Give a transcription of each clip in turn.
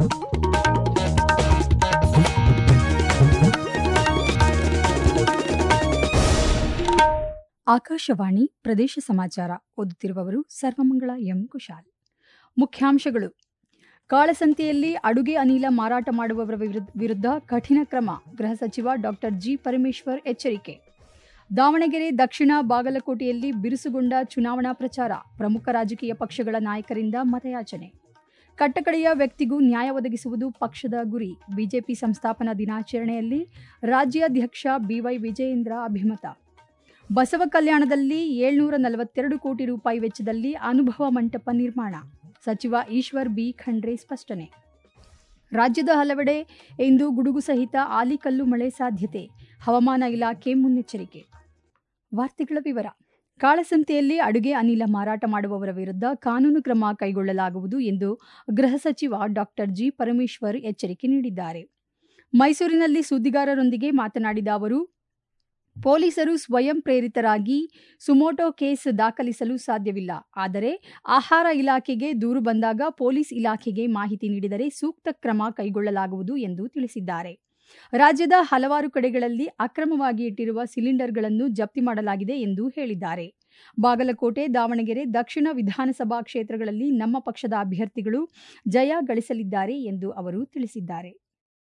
ಆಕಾಶವಾಣಿ ಪ್ರದೇಶ ಸಮಾಚಾರ ಓದುತ್ತಿರುವವರು ಸರ್ವಮಂಗಳ ಎಂ ಕುಶಾಲ್ ಮುಖ್ಯಾಂಶಗಳು ಕಾಳಸಂತೆಯಲ್ಲಿ ಅಡುಗೆ ಅನಿಲ ಮಾರಾಟ ಮಾಡುವವರ ವಿರುದ್ಧ- ವಿರುದ್ಧ ಕಠಿಣ ಕ್ರಮ ಗೃಹ ಸಚಿವ ಡಾಕ್ಟರ್ ಜಿ ಪರಮೇಶ್ವರ್ ಎಚ್ಚರಿಕೆ ದಾವಣಗೆರೆ ದಕ್ಷಿಣ ಬಾಗಲಕೋಟೆಯಲ್ಲಿ ಬಿರುಸುಗೊಂಡ ಚುನಾವಣಾ ಪ್ರಚಾರ ಪ್ರಮುಖ ರಾಜಕೀಯ ಪಕ್ಷಗಳ ನಾಯಕರಿಂದ ಮತಯಾಚನೆ ಕಟ್ಟಕಡೆಯ ವ್ಯಕ್ತಿಗೂ ನ್ಯಾಯ ಒದಗಿಸುವುದು ಪಕ್ಷದ ಗುರಿ ಬಿಜೆಪಿ ಸಂಸ್ಥಾಪನಾ ದಿನಾಚರಣೆಯಲ್ಲಿ ರಾಜ್ಯಾಧ್ಯಕ್ಷ ಬಿವೈ ವಿಜಯೇಂದ್ರ ಅಭಿಮತ ಬಸವ ಕಲ್ಯಾಣದಲ್ಲಿ ಏಳ್ನೂರ ನಲವತ್ತೆರಡು ಕೋಟಿ ರೂಪಾಯಿ ವೆಚ್ಚದಲ್ಲಿ ಅನುಭವ ಮಂಟಪ ನಿರ್ಮಾಣ ಸಚಿವ ಈಶ್ವರ್ ಬಿ ಖಂಡ್ರೆ ಸ್ಪಷ್ಟನೆ ರಾಜ್ಯದ ಹಲವೆಡೆ ಇಂದು ಗುಡುಗು ಸಹಿತ ಆಲಿಕಲ್ಲು ಮಳೆ ಸಾಧ್ಯತೆ ಹವಾಮಾನ ಇಲಾಖೆ ಮುನ್ನೆಚ್ಚರಿಕೆ ವಾರ್ತೆಗಳ ವಿವರ ಕಾಳಸಂತೆಯಲ್ಲಿ ಅಡುಗೆ ಅನಿಲ ಮಾರಾಟ ಮಾಡುವವರ ವಿರುದ್ಧ ಕಾನೂನು ಕ್ರಮ ಕೈಗೊಳ್ಳಲಾಗುವುದು ಎಂದು ಗೃಹ ಸಚಿವ ಡಾಕ್ಟರ್ ಜಿ ಪರಮೇಶ್ವರ್ ಎಚ್ಚರಿಕೆ ನೀಡಿದ್ದಾರೆ ಮೈಸೂರಿನಲ್ಲಿ ಸುದ್ದಿಗಾರರೊಂದಿಗೆ ಮಾತನಾಡಿದ ಅವರು ಪೊಲೀಸರು ಸ್ವಯಂ ಪ್ರೇರಿತರಾಗಿ ಸುಮೋಟೋ ಕೇಸ್ ದಾಖಲಿಸಲು ಸಾಧ್ಯವಿಲ್ಲ ಆದರೆ ಆಹಾರ ಇಲಾಖೆಗೆ ದೂರು ಬಂದಾಗ ಪೊಲೀಸ್ ಇಲಾಖೆಗೆ ಮಾಹಿತಿ ನೀಡಿದರೆ ಸೂಕ್ತ ಕ್ರಮ ಕೈಗೊಳ್ಳಲಾಗುವುದು ಎಂದು ತಿಳಿಸಿದ್ದಾರೆ ರಾಜ್ಯದ ಹಲವಾರು ಕಡೆಗಳಲ್ಲಿ ಅಕ್ರಮವಾಗಿ ಇಟ್ಟಿರುವ ಸಿಲಿಂಡರ್ಗಳನ್ನು ಜಪ್ತಿ ಮಾಡಲಾಗಿದೆ ಎಂದು ಹೇಳಿದ್ದಾರೆ ಬಾಗಲಕೋಟೆ ದಾವಣಗೆರೆ ದಕ್ಷಿಣ ವಿಧಾನಸಭಾ ಕ್ಷೇತ್ರಗಳಲ್ಲಿ ನಮ್ಮ ಪಕ್ಷದ ಅಭ್ಯರ್ಥಿಗಳು ಜಯ ಗಳಿಸಲಿದ್ದಾರೆ ಎಂದು ಅವರು ತಿಳಿಸಿದ್ದಾರೆ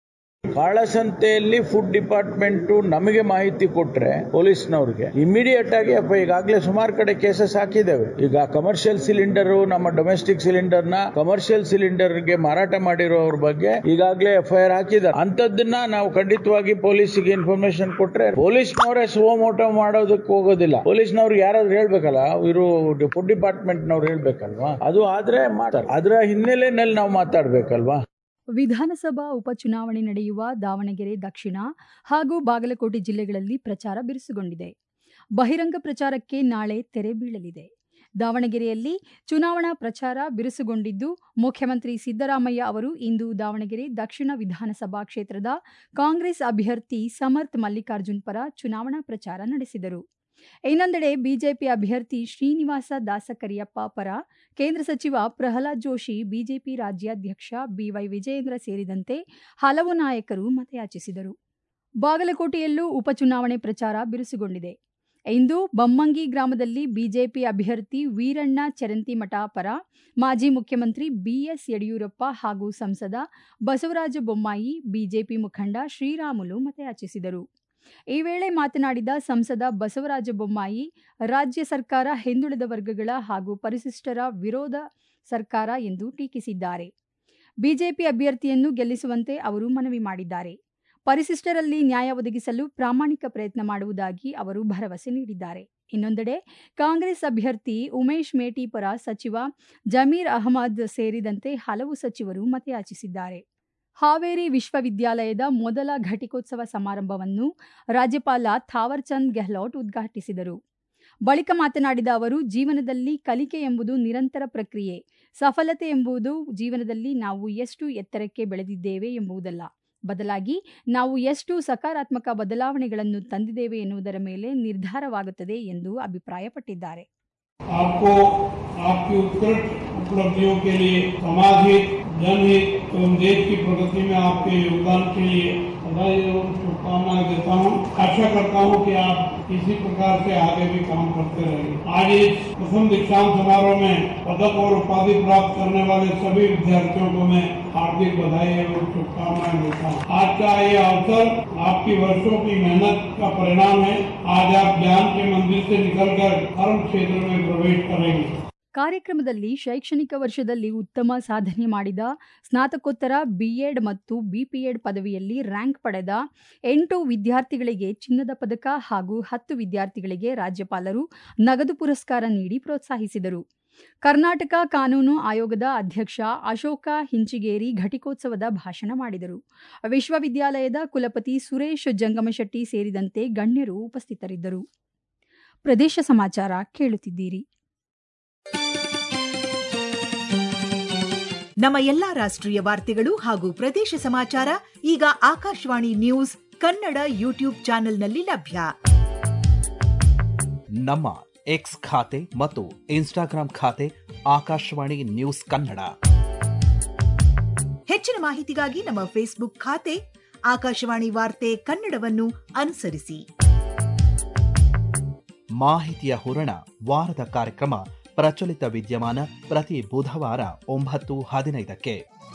ಕಾಳಸಂತೆಯಲ್ಲಿ ಫುಡ್ ಡಿಪಾರ್ಟ್ಮೆಂಟ್ ನಮಗೆ ಮಾಹಿತಿ ಕೊಟ್ರೆ ಪೊಲೀಸ್ನವ್ರಿಗೆ ಇಮಿಡಿಯೇಟ್ ಆಗಿ ಅಪ್ಪ ಈಗಾಗಲೇ ಸುಮಾರು ಕಡೆ ಕೇಸಸ್ ಹಾಕಿದ್ದೇವೆ ಈಗ ಕಮರ್ಷಿಯಲ್ ಸಿಲಿಂಡರ್ ನಮ್ಮ ಡೊಮೆಸ್ಟಿಕ್ ಸಿಲಿಂಡರ್ ನ ಕಮರ್ಷಿಯಲ್ ಸಿಲಿಂಡರ್ ಗೆ ಮಾರಾಟ ಮಾಡಿರೋರ ಬಗ್ಗೆ ಈಗಾಗಲೇ ಎಫ್ಐಆರ್ ಹಾಕಿದ್ದಾರೆ ಅಂತದನ್ನ ನಾವು ಖಂಡಿತವಾಗಿ ಪೊಲೀಸಿಗೆ ಇನ್ಫಾರ್ಮೇಶನ್ ಕೊಟ್ರೆ ಪೊಲೀಸ್ನವರೇ ಸುವಮೋಟೋ ಮಾಡೋದಕ್ಕೆ ಹೋಗೋದಿಲ್ಲ ಪೊಲೀಸ್ನವ್ರಿಗೆ ಯಾರಾದ್ರೂ ಹೇಳ್ಬೇಕಲ್ಲ ಇವರು ಫುಡ್ ಡಿಪಾರ್ಟ್ಮೆಂಟ್ ನವ್ರು ಹೇಳ್ಬೇಕಲ್ವಾ ಅದು ಆದ್ರೆ ಮಾತಾಡ ಅದರ ಹಿನ್ನೆಲೆಯಲ್ಲಿ ನಾವು ಮಾತಾಡ್ಬೇಕಲ್ವಾ ವಿಧಾನಸಭಾ ಉಪಚುನಾವಣೆ ನಡೆಯುವ ದಾವಣಗೆರೆ ದಕ್ಷಿಣ ಹಾಗೂ ಬಾಗಲಕೋಟೆ ಜಿಲ್ಲೆಗಳಲ್ಲಿ ಪ್ರಚಾರ ಬಿರುಸುಗೊಂಡಿದೆ ಬಹಿರಂಗ ಪ್ರಚಾರಕ್ಕೆ ನಾಳೆ ತೆರೆ ಬೀಳಲಿದೆ ದಾವಣಗೆರೆಯಲ್ಲಿ ಚುನಾವಣಾ ಪ್ರಚಾರ ಬಿರುಸುಗೊಂಡಿದ್ದು ಮುಖ್ಯಮಂತ್ರಿ ಸಿದ್ದರಾಮಯ್ಯ ಅವರು ಇಂದು ದಾವಣಗೆರೆ ದಕ್ಷಿಣ ವಿಧಾನಸಭಾ ಕ್ಷೇತ್ರದ ಕಾಂಗ್ರೆಸ್ ಅಭ್ಯರ್ಥಿ ಸಮರ್ಥ್ ಮಲ್ಲಿಕಾರ್ಜುನ್ ಪರ ಚುನಾವಣಾ ಪ್ರಚಾರ ನಡೆಸಿದರು ಇನ್ನೊಂದೆಡೆ ಬಿಜೆಪಿ ಅಭ್ಯರ್ಥಿ ಶ್ರೀನಿವಾಸ ದಾಸಕರಿಯಪ್ಪ ಪರ ಕೇಂದ್ರ ಸಚಿವ ಪ್ರಹ್ಲಾದ್ ಜೋಶಿ ಬಿಜೆಪಿ ರಾಜ್ಯಾಧ್ಯಕ್ಷ ಬಿವೈ ವಿಜಯೇಂದ್ರ ಸೇರಿದಂತೆ ಹಲವು ನಾಯಕರು ಮತಯಾಚಿಸಿದರು ಬಾಗಲಕೋಟೆಯಲ್ಲೂ ಉಪಚುನಾವಣೆ ಪ್ರಚಾರ ಬಿರುಸುಗೊಂಡಿದೆ ಇಂದು ಬಮ್ಮಂಗಿ ಗ್ರಾಮದಲ್ಲಿ ಬಿಜೆಪಿ ಅಭ್ಯರ್ಥಿ ವೀರಣ್ಣ ಚರಂತಿಮಠ ಪರ ಮಾಜಿ ಮುಖ್ಯಮಂತ್ರಿ ಬಿಎಸ್ ಯಡಿಯೂರಪ್ಪ ಹಾಗೂ ಸಂಸದ ಬಸವರಾಜ ಬೊಮ್ಮಾಯಿ ಬಿಜೆಪಿ ಮುಖಂಡ ಶ್ರೀರಾಮುಲು ಮತಯಾಚಿಸಿದರು ಈ ವೇಳೆ ಮಾತನಾಡಿದ ಸಂಸದ ಬಸವರಾಜ ಬೊಮ್ಮಾಯಿ ರಾಜ್ಯ ಸರ್ಕಾರ ಹಿಂದುಳಿದ ವರ್ಗಗಳ ಹಾಗೂ ಪರಿಶಿಷ್ಟರ ವಿರೋಧ ಸರ್ಕಾರ ಎಂದು ಟೀಕಿಸಿದ್ದಾರೆ ಬಿಜೆಪಿ ಅಭ್ಯರ್ಥಿಯನ್ನು ಗೆಲ್ಲಿಸುವಂತೆ ಅವರು ಮನವಿ ಮಾಡಿದ್ದಾರೆ ಪರಿಶಿಷ್ಟರಲ್ಲಿ ನ್ಯಾಯ ಒದಗಿಸಲು ಪ್ರಾಮಾಣಿಕ ಪ್ರಯತ್ನ ಮಾಡುವುದಾಗಿ ಅವರು ಭರವಸೆ ನೀಡಿದ್ದಾರೆ ಇನ್ನೊಂದೆಡೆ ಕಾಂಗ್ರೆಸ್ ಅಭ್ಯರ್ಥಿ ಉಮೇಶ್ ಮೇಟಿ ಪರ ಸಚಿವ ಜಮೀರ್ ಅಹಮದ್ ಸೇರಿದಂತೆ ಹಲವು ಸಚಿವರು ಮತಯಾಚಿಸಿದ್ದಾರೆ ಹಾವೇರಿ ವಿಶ್ವವಿದ್ಯಾಲಯದ ಮೊದಲ ಘಟಿಕೋತ್ಸವ ಸಮಾರಂಭವನ್ನು ರಾಜ್ಯಪಾಲ ಥಾವರ್ಚಂದ್ ಗೆಹ್ಲೋಟ್ ಉದ್ಘಾಟಿಸಿದರು ಬಳಿಕ ಮಾತನಾಡಿದ ಅವರು ಜೀವನದಲ್ಲಿ ಕಲಿಕೆ ಎಂಬುದು ನಿರಂತರ ಪ್ರಕ್ರಿಯೆ ಸಫಲತೆ ಎಂಬುದು ಜೀವನದಲ್ಲಿ ನಾವು ಎಷ್ಟು ಎತ್ತರಕ್ಕೆ ಬೆಳೆದಿದ್ದೇವೆ ಎಂಬುದಲ್ಲ ಬದಲಾಗಿ ನಾವು ಎಷ್ಟು ಸಕಾರಾತ್ಮಕ ಬದಲಾವಣೆಗಳನ್ನು ತಂದಿದ್ದೇವೆ ಎನ್ನುವುದರ ಮೇಲೆ ನಿರ್ಧಾರವಾಗುತ್ತದೆ ಎಂದು ಅಭಿಪ್ರಾಯಪಟ್ಟಿದ್ದಾರೆ आपको आपकी उत्कृष्ट उपलब्धियों के लिए समाज हित जनहित एवं देश की प्रगति में आपके योगदान के लिए बधाई एवं शुभकामनाएं देता हूँ आशा करता हूँ कि आप इसी प्रकार से आगे भी काम करते रहेंगे आज इस प्रथम दीक्षांत समारोह में पदक और उपाधि प्राप्त करने वाले सभी विद्यार्थियों को मैं हार्दिक बधाई एवं शुभकामनाएं देता हूँ आज का ये अवसर आपकी वर्षों की मेहनत का परिणाम है आज आप ज्ञान के मंदिर से निकलकर धर्म क्षेत्र में प्रवेश करेंगे ಕಾರ್ಯಕ್ರಮದಲ್ಲಿ ಶೈಕ್ಷಣಿಕ ವರ್ಷದಲ್ಲಿ ಉತ್ತಮ ಸಾಧನೆ ಮಾಡಿದ ಸ್ನಾತಕೋತ್ತರ ಬಿಎಡ್ ಮತ್ತು ಬಿಪಿಎಡ್ ಪದವಿಯಲ್ಲಿ ರ್ಯಾಂಕ್ ಪಡೆದ ಎಂಟು ವಿದ್ಯಾರ್ಥಿಗಳಿಗೆ ಚಿನ್ನದ ಪದಕ ಹಾಗೂ ಹತ್ತು ವಿದ್ಯಾರ್ಥಿಗಳಿಗೆ ರಾಜ್ಯಪಾಲರು ನಗದು ಪುರಸ್ಕಾರ ನೀಡಿ ಪ್ರೋತ್ಸಾಹಿಸಿದರು ಕರ್ನಾಟಕ ಕಾನೂನು ಆಯೋಗದ ಅಧ್ಯಕ್ಷ ಅಶೋಕ ಹಿಂಚಿಗೇರಿ ಘಟಿಕೋತ್ಸವದ ಭಾಷಣ ಮಾಡಿದರು ವಿಶ್ವವಿದ್ಯಾಲಯದ ಕುಲಪತಿ ಸುರೇಶ್ ಜಂಗಮಶೆಟ್ಟಿ ಸೇರಿದಂತೆ ಗಣ್ಯರು ಉಪಸ್ಥಿತರಿದ್ದರು ಪ್ರದೇಶ ಸಮಾಚಾರ ಕೇಳುತ್ತಿದ್ದೀರಿ ನಮ್ಮ ಎಲ್ಲಾ ರಾಷ್ಟ್ರೀಯ ವಾರ್ತೆಗಳು ಹಾಗೂ ಪ್ರದೇಶ ಸಮಾಚಾರ ಈಗ ಆಕಾಶವಾಣಿ ನ್ಯೂಸ್ ಕನ್ನಡ ಯೂಟ್ಯೂಬ್ ಚಾನೆಲ್ನಲ್ಲಿ ಲಭ್ಯ ನಮ್ಮ ಎಕ್ಸ್ ಖಾತೆ ಮತ್ತು ಇನ್ಸ್ಟಾಗ್ರಾಂ ಖಾತೆ ಆಕಾಶವಾಣಿ ನ್ಯೂಸ್ ಕನ್ನಡ ಹೆಚ್ಚಿನ ಮಾಹಿತಿಗಾಗಿ ನಮ್ಮ ಫೇಸ್ಬುಕ್ ಖಾತೆ ಆಕಾಶವಾಣಿ ವಾರ್ತೆ ಕನ್ನಡವನ್ನು ಅನುಸರಿಸಿ ಮಾಹಿತಿಯ ಹೂರಣ ವಾರದ ಕಾರ್ಯಕ್ರಮ ಪ್ರಚಲಿತ ವಿದ್ಯಮಾನ ಪ್ರತಿ ಬುಧವಾರ ಒಂಬತ್ತು ಹದಿನೈದಕ್ಕೆ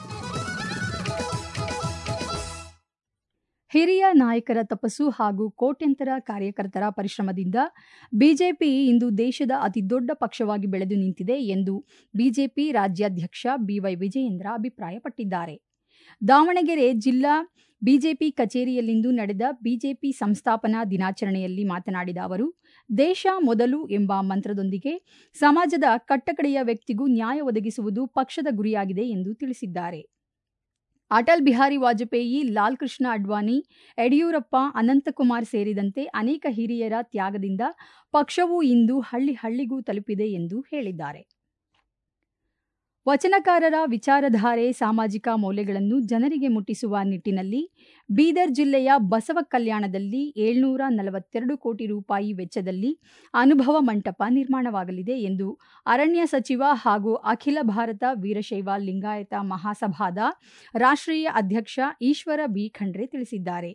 ಹಿರಿಯ ನಾಯಕರ ತಪಸ್ಸು ಹಾಗೂ ಕೋಟ್ಯಂತರ ಕಾರ್ಯಕರ್ತರ ಪರಿಶ್ರಮದಿಂದ ಬಿಜೆಪಿ ಇಂದು ದೇಶದ ಅತಿದೊಡ್ಡ ಪಕ್ಷವಾಗಿ ಬೆಳೆದು ನಿಂತಿದೆ ಎಂದು ಬಿಜೆಪಿ ರಾಜ್ಯಾಧ್ಯಕ್ಷ ಬಿವೈ ವಿಜಯೇಂದ್ರ ಅಭಿಪ್ರಾಯಪಟ್ಟಿದ್ದಾರೆ ದಾವಣಗೆರೆ ಜಿಲ್ಲಾ ಬಿಜೆಪಿ ಕಚೇರಿಯಲ್ಲಿಂದು ನಡೆದ ಬಿಜೆಪಿ ಸಂಸ್ಥಾಪನಾ ದಿನಾಚರಣೆಯಲ್ಲಿ ಮಾತನಾಡಿದ ಅವರು ದೇಶ ಮೊದಲು ಎಂಬ ಮಂತ್ರದೊಂದಿಗೆ ಸಮಾಜದ ಕಟ್ಟಕಡೆಯ ವ್ಯಕ್ತಿಗೂ ನ್ಯಾಯ ಒದಗಿಸುವುದು ಪಕ್ಷದ ಗುರಿಯಾಗಿದೆ ಎಂದು ತಿಳಿಸಿದ್ದಾರೆ ಅಟಲ್ ಬಿಹಾರಿ ವಾಜಪೇಯಿ ಲಾಲ್ ಕೃಷ್ಣ ಅಡ್ವಾಣಿ ಯಡಿಯೂರಪ್ಪ ಅನಂತಕುಮಾರ್ ಸೇರಿದಂತೆ ಅನೇಕ ಹಿರಿಯರ ತ್ಯಾಗದಿಂದ ಪಕ್ಷವು ಇಂದು ಹಳ್ಳಿ ಹಳ್ಳಿಗೂ ತಲುಪಿದೆ ಎಂದು ಹೇಳಿದ್ದಾರೆ ವಚನಕಾರರ ವಿಚಾರಧಾರೆ ಸಾಮಾಜಿಕ ಮೌಲ್ಯಗಳನ್ನು ಜನರಿಗೆ ಮುಟ್ಟಿಸುವ ನಿಟ್ಟಿನಲ್ಲಿ ಬೀದರ್ ಜಿಲ್ಲೆಯ ಬಸವ ಕಲ್ಯಾಣದಲ್ಲಿ ಏಳ್ನೂರ ನಲವತ್ತೆರಡು ಕೋಟಿ ರೂಪಾಯಿ ವೆಚ್ಚದಲ್ಲಿ ಅನುಭವ ಮಂಟಪ ನಿರ್ಮಾಣವಾಗಲಿದೆ ಎಂದು ಅರಣ್ಯ ಸಚಿವ ಹಾಗೂ ಅಖಿಲ ಭಾರತ ವೀರಶೈವ ಲಿಂಗಾಯತ ಮಹಾಸಭಾದ ರಾಷ್ಟ್ರೀಯ ಅಧ್ಯಕ್ಷ ಈಶ್ವರ ಬಿ ಖಂಡ್ರೆ ತಿಳಿಸಿದ್ದಾರೆ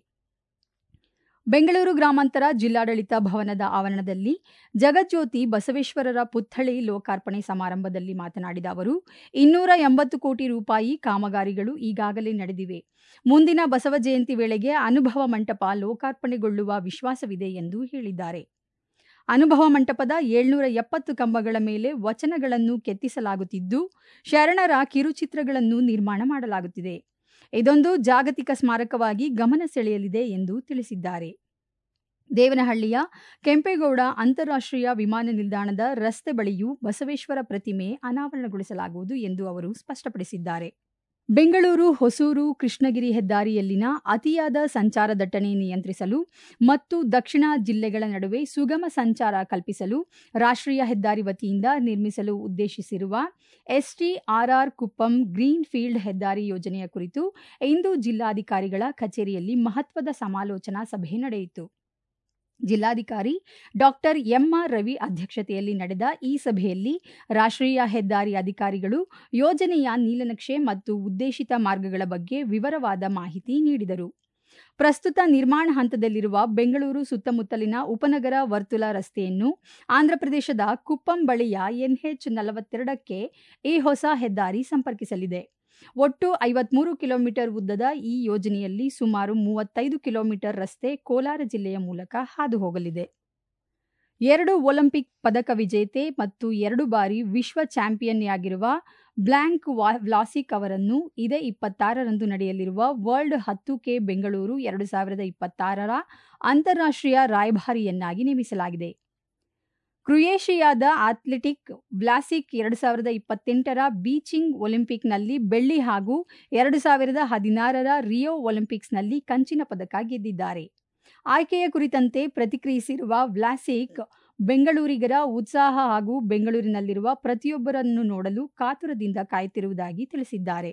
ಬೆಂಗಳೂರು ಗ್ರಾಮಾಂತರ ಜಿಲ್ಲಾಡಳಿತ ಭವನದ ಆವರಣದಲ್ಲಿ ಜಗಜ್ಯೋತಿ ಬಸವೇಶ್ವರರ ಪುತ್ಥಳಿ ಲೋಕಾರ್ಪಣೆ ಸಮಾರಂಭದಲ್ಲಿ ಮಾತನಾಡಿದ ಅವರು ಇನ್ನೂರ ಎಂಬತ್ತು ಕೋಟಿ ರೂಪಾಯಿ ಕಾಮಗಾರಿಗಳು ಈಗಾಗಲೇ ನಡೆದಿವೆ ಮುಂದಿನ ಬಸವ ಜಯಂತಿ ವೇಳೆಗೆ ಅನುಭವ ಮಂಟಪ ಲೋಕಾರ್ಪಣೆಗೊಳ್ಳುವ ವಿಶ್ವಾಸವಿದೆ ಎಂದು ಹೇಳಿದ್ದಾರೆ ಅನುಭವ ಮಂಟಪದ ಏಳ್ನೂರ ಎಪ್ಪತ್ತು ಕಂಬಗಳ ಮೇಲೆ ವಚನಗಳನ್ನು ಕೆತ್ತಿಸಲಾಗುತ್ತಿದ್ದು ಶರಣರ ಕಿರುಚಿತ್ರಗಳನ್ನು ನಿರ್ಮಾಣ ಮಾಡಲಾಗುತ್ತಿದೆ ಇದೊಂದು ಜಾಗತಿಕ ಸ್ಮಾರಕವಾಗಿ ಗಮನ ಸೆಳೆಯಲಿದೆ ಎಂದು ತಿಳಿಸಿದ್ದಾರೆ ದೇವನಹಳ್ಳಿಯ ಕೆಂಪೇಗೌಡ ಅಂತಾರಾಷ್ಟ್ರೀಯ ವಿಮಾನ ನಿಲ್ದಾಣದ ರಸ್ತೆ ಬಳಿಯೂ ಬಸವೇಶ್ವರ ಪ್ರತಿಮೆ ಅನಾವರಣಗೊಳಿಸಲಾಗುವುದು ಎಂದು ಅವರು ಸ್ಪಷ್ಟಪಡಿಸಿದ್ದಾರೆ ಬೆಂಗಳೂರು ಹೊಸೂರು ಕೃಷ್ಣಗಿರಿ ಹೆದ್ದಾರಿಯಲ್ಲಿನ ಅತಿಯಾದ ಸಂಚಾರ ದಟ್ಟಣೆ ನಿಯಂತ್ರಿಸಲು ಮತ್ತು ದಕ್ಷಿಣ ಜಿಲ್ಲೆಗಳ ನಡುವೆ ಸುಗಮ ಸಂಚಾರ ಕಲ್ಪಿಸಲು ರಾಷ್ಟ್ರೀಯ ಹೆದ್ದಾರಿ ವತಿಯಿಂದ ನಿರ್ಮಿಸಲು ಉದ್ದೇಶಿಸಿರುವ ಎಸ್ಟಿಆರ್ಆರ್ ಕುಪ್ಪಂ ಗ್ರೀನ್ ಫೀಲ್ಡ್ ಹೆದ್ದಾರಿ ಯೋಜನೆಯ ಕುರಿತು ಇಂದು ಜಿಲ್ಲಾಧಿಕಾರಿಗಳ ಕಚೇರಿಯಲ್ಲಿ ಮಹತ್ವದ ಸಮಾಲೋಚನಾ ಸಭೆ ನಡೆಯಿತು ಜಿಲ್ಲಾಧಿಕಾರಿ ಡಾಕ್ಟರ್ ಎಂಆರ್ ರವಿ ಅಧ್ಯಕ್ಷತೆಯಲ್ಲಿ ನಡೆದ ಈ ಸಭೆಯಲ್ಲಿ ರಾಷ್ಟ್ರೀಯ ಹೆದ್ದಾರಿ ಅಧಿಕಾರಿಗಳು ಯೋಜನೆಯ ನೀಲನಕ್ಷೆ ಮತ್ತು ಉದ್ದೇಶಿತ ಮಾರ್ಗಗಳ ಬಗ್ಗೆ ವಿವರವಾದ ಮಾಹಿತಿ ನೀಡಿದರು ಪ್ರಸ್ತುತ ನಿರ್ಮಾಣ ಹಂತದಲ್ಲಿರುವ ಬೆಂಗಳೂರು ಸುತ್ತಮುತ್ತಲಿನ ಉಪನಗರ ವರ್ತುಲ ರಸ್ತೆಯನ್ನು ಆಂಧ್ರಪ್ರದೇಶದ ಕುಪ್ಪಂ ಬಳಿಯ ಎನ್ಎಚ್ ನಲವತ್ತೆರಡಕ್ಕೆ ಈ ಹೊಸ ಹೆದ್ದಾರಿ ಸಂಪರ್ಕಿಸಲಿದೆ ಒಟ್ಟು ಐವತ್ಮೂರು ಕಿಲೋಮೀಟರ್ ಉದ್ದದ ಈ ಯೋಜನೆಯಲ್ಲಿ ಸುಮಾರು ಮೂವತ್ತೈದು ಕಿಲೋಮೀಟರ್ ರಸ್ತೆ ಕೋಲಾರ ಜಿಲ್ಲೆಯ ಮೂಲಕ ಹಾದು ಹೋಗಲಿದೆ ಎರಡು ಒಲಿಂಪಿಕ್ ಪದಕ ವಿಜೇತೆ ಮತ್ತು ಎರಡು ಬಾರಿ ವಿಶ್ವ ಚಾಂಪಿಯನ್ಯಾಗಿರುವ ಬ್ಲ್ಯಾಂಕ್ ವ್ಲಾಸಿಕ್ ಅವರನ್ನು ಇದೇ ಇಪ್ಪತ್ತಾರರಂದು ನಡೆಯಲಿರುವ ವರ್ಲ್ಡ್ ಹತ್ತು ಕೆ ಬೆಂಗಳೂರು ಎರಡು ಸಾವಿರದ ಇಪ್ಪತ್ತಾರರ ಅಂತಾರಾಷ್ಟ್ರೀಯ ರಾಯಭಾರಿಯನ್ನಾಗಿ ನೇಮಿಸಲಾಗಿದೆ ಕ್ರೊಯೇಷಿಯಾದ ಅಥ್ಲೆಟಿಕ್ ವ್ಲಾಸಿಕ್ ಎರಡು ಸಾವಿರದ ಇಪ್ಪತ್ತೆಂಟರ ಬೀಚಿಂಗ್ ಒಲಿಂಪಿಕ್ನಲ್ಲಿ ಬೆಳ್ಳಿ ಹಾಗೂ ಎರಡು ಸಾವಿರದ ಹದಿನಾರರ ರಿಯೋ ಒಲಿಂಪಿಕ್ಸ್ನಲ್ಲಿ ಕಂಚಿನ ಪದಕ ಗೆದ್ದಿದ್ದಾರೆ ಆಯ್ಕೆಯ ಕುರಿತಂತೆ ಪ್ರತಿಕ್ರಿಯಿಸಿರುವ ವ್ಲಾಸಿಕ್ ಬೆಂಗಳೂರಿಗರ ಉತ್ಸಾಹ ಹಾಗೂ ಬೆಂಗಳೂರಿನಲ್ಲಿರುವ ಪ್ರತಿಯೊಬ್ಬರನ್ನು ನೋಡಲು ಕಾತುರದಿಂದ ಕಾಯುತ್ತಿರುವುದಾಗಿ ತಿಳಿಸಿದ್ದಾರೆ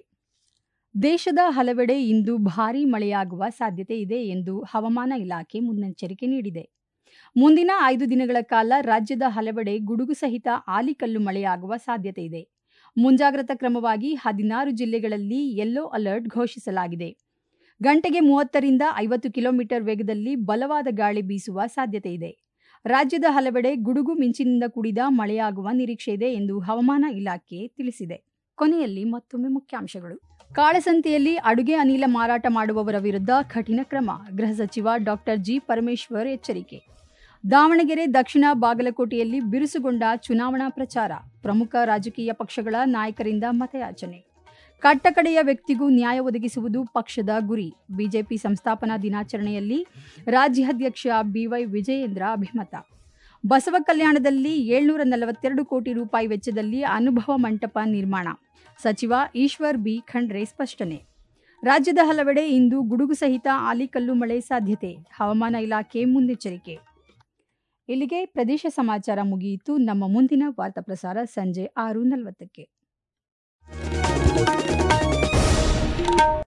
ದೇಶದ ಹಲವೆಡೆ ಇಂದು ಭಾರೀ ಮಳೆಯಾಗುವ ಸಾಧ್ಯತೆ ಇದೆ ಎಂದು ಹವಾಮಾನ ಇಲಾಖೆ ಮುನ್ನೆಚ್ಚರಿಕೆ ನೀಡಿದೆ ಮುಂದಿನ ಐದು ದಿನಗಳ ಕಾಲ ರಾಜ್ಯದ ಹಲವೆಡೆ ಗುಡುಗು ಸಹಿತ ಆಲಿಕಲ್ಲು ಮಳೆಯಾಗುವ ಸಾಧ್ಯತೆ ಇದೆ ಮುಂಜಾಗ್ರತಾ ಕ್ರಮವಾಗಿ ಹದಿನಾರು ಜಿಲ್ಲೆಗಳಲ್ಲಿ ಯೆಲ್ಲೋ ಅಲರ್ಟ್ ಘೋಷಿಸಲಾಗಿದೆ ಗಂಟೆಗೆ ಮೂವತ್ತರಿಂದ ಐವತ್ತು ಕಿಲೋಮೀಟರ್ ವೇಗದಲ್ಲಿ ಬಲವಾದ ಗಾಳಿ ಬೀಸುವ ಸಾಧ್ಯತೆ ಇದೆ ರಾಜ್ಯದ ಹಲವೆಡೆ ಗುಡುಗು ಮಿಂಚಿನಿಂದ ಕೂಡಿದ ಮಳೆಯಾಗುವ ನಿರೀಕ್ಷೆ ಇದೆ ಎಂದು ಹವಾಮಾನ ಇಲಾಖೆ ತಿಳಿಸಿದೆ ಕೊನೆಯಲ್ಲಿ ಮತ್ತೊಮ್ಮೆ ಮುಖ್ಯಾಂಶಗಳು ಕಾಳಸಂತೆಯಲ್ಲಿ ಅಡುಗೆ ಅನಿಲ ಮಾರಾಟ ಮಾಡುವವರ ವಿರುದ್ಧ ಕಠಿಣ ಕ್ರಮ ಗೃಹ ಸಚಿವ ಡಾಕ್ಟರ್ ಜಿ ಪರಮೇಶ್ವರ್ ಎಚ್ಚರಿಕೆ ದಾವಣಗೆರೆ ದಕ್ಷಿಣ ಬಾಗಲಕೋಟೆಯಲ್ಲಿ ಬಿರುಸುಗೊಂಡ ಚುನಾವಣಾ ಪ್ರಚಾರ ಪ್ರಮುಖ ರಾಜಕೀಯ ಪಕ್ಷಗಳ ನಾಯಕರಿಂದ ಮತಯಾಚನೆ ಕಟ್ಟಕಡೆಯ ವ್ಯಕ್ತಿಗೂ ನ್ಯಾಯ ಒದಗಿಸುವುದು ಪಕ್ಷದ ಗುರಿ ಬಿಜೆಪಿ ಸಂಸ್ಥಾಪನಾ ದಿನಾಚರಣೆಯಲ್ಲಿ ರಾಜ್ಯಾಧ್ಯಕ್ಷ ಬಿವೈ ವಿಜಯೇಂದ್ರ ಅಭಿಮತ ಬಸವ ಕಲ್ಯಾಣದಲ್ಲಿ ಏಳ್ನೂರ ನಲವತ್ತೆರಡು ಕೋಟಿ ರೂಪಾಯಿ ವೆಚ್ಚದಲ್ಲಿ ಅನುಭವ ಮಂಟಪ ನಿರ್ಮಾಣ ಸಚಿವ ಈಶ್ವರ್ ಬಿ ಖಂಡ್ರೆ ಸ್ಪಷ್ಟನೆ ರಾಜ್ಯದ ಹಲವೆಡೆ ಇಂದು ಗುಡುಗು ಸಹಿತ ಆಲಿಕಲ್ಲು ಮಳೆ ಸಾಧ್ಯತೆ ಹವಾಮಾನ ಇಲಾಖೆ ಮುನ್ನೆಚ್ಚರಿಕೆ ಇಲ್ಲಿಗೆ ಪ್ರದೇಶ ಸಮಾಚಾರ ಮುಗಿಯಿತು ನಮ್ಮ ಮುಂದಿನ ವಾರ್ತಾ ಪ್ರಸಾರ ಸಂಜೆ ಆರು ನಲವತ್ತಕ್ಕೆ